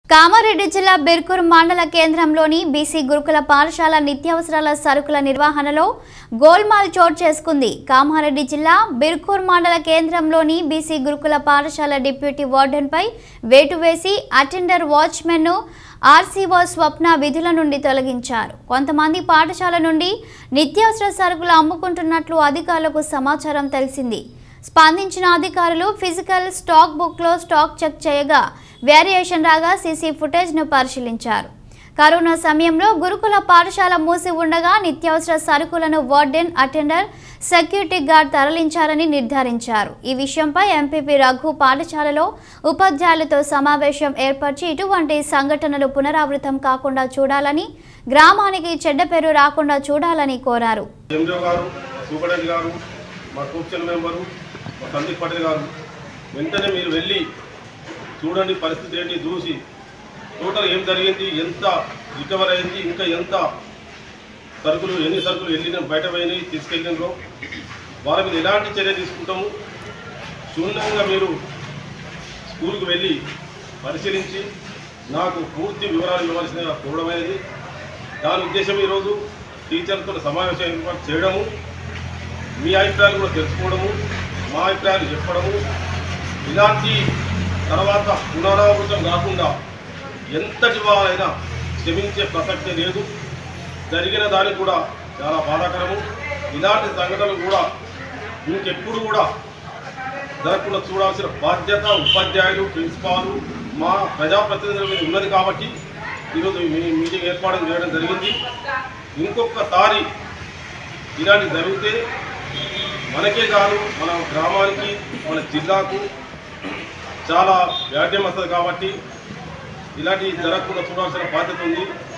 కామారెడ్డి జిల్లా బిర్కూర్ మండల కేంద్రంలోని బీసీ గురుకుల పాఠశాల నిత్యావసరాల సరుకుల నిర్వహణలో గోల్మాల్ చోటు చేసుకుంది కామారెడ్డి జిల్లా బిర్కూర్ మండల కేంద్రంలోని బీసీ గురుకుల పాఠశాల డిప్యూటీ వార్డెన్పై వేటు వేసి అటెండర్ వాచ్మెన్ను ఆర్సీఓ స్వప్న విధుల నుండి తొలగించారు కొంతమంది పాఠశాల నుండి నిత్యావసర సరుకులు అమ్ముకుంటున్నట్లు అధికారులకు సమాచారం తెలిసింది స్పందించిన అధికారులు ఫిజికల్ స్టాక్ బుక్లో స్టాక్ చెక్ చేయగా వేరియేషన్ రాగా సీసీ ఫుటేజ్ను పరిశీలించారు కరోనా సమయంలో గురుకుల పాఠశాల మూసి ఉండగా నిత్యావసర సరుకులను వార్డెన్ అటెండర్ సెక్యూరిటీ గార్డ్ తరలించారని నిర్ధారించారు ఈ విషయంపై ఎంపీపీ రఘు పాఠశాలలో ఉపాధ్యాయులతో సమావేశం ఏర్పరిచి ఇటువంటి సంఘటనలు పునరావృతం కాకుండా చూడాలని గ్రామానికి చెడ్డ పేరు రాకుండా చూడాలని కోరారు ఎంజో గారు సూపరింటెండెంట్ గారు మా కూర్చొని మెంబరు మా సందీప్ పటేల్ గారు వెంటనే మీరు వెళ్ళి చూడండి పరిస్థితి ఏంటి చూసి టోటల్ ఏం జరిగింది ఎంత రికవర్ అయింది ఇంకా ఎంత సరుకులు ఎన్ని సరుకులు వెళ్ళిన బయట పోయినాయి తీసుకెళ్ళినో వాళ్ళ మీద ఎలాంటి చర్య తీసుకుంటాము శూన్యంగా మీరు స్కూల్కి వెళ్ళి పరిశీలించి నాకు పూర్తి వివరాలు ఇవ్వాల్సిన కోరడమైనది దాని ఉద్దేశం ఈరోజు టీచర్లతో సమావేశం ఏర్పాటు చేయడము మీ అభిప్రాయాలు కూడా తెలుసుకోవడము మా అభిప్రాయాలు చెప్పడము ఇలాంటి తర్వాత పునరావృతం కాకుండా ఎంతటి వారైనా క్షమించే ప్రసక్తి లేదు జరిగిన దానికి కూడా చాలా బాధాకరము ఇలాంటి సంఘటనలు కూడా ఇంకెప్పుడు కూడా జరగకుండా చూడాల్సిన బాధ్యత ఉపాధ్యాయులు ప్రిన్సిపాలు మా ప్రజాప్రతినిధుల మీద ఉన్నది కాబట్టి ఈరోజు మీ మీటింగ్ ఏర్పాటు చేయడం జరిగింది ఇంకొకసారి ఇలాంటి జరిగితే మనకే కాదు మన గ్రామానికి మన జిల్లాకు చాలా వ్యాధ్యం వస్తుంది కాబట్టి ఇలాంటి జరగకుండా చూడాల్సిన బాధ్యత ఉంది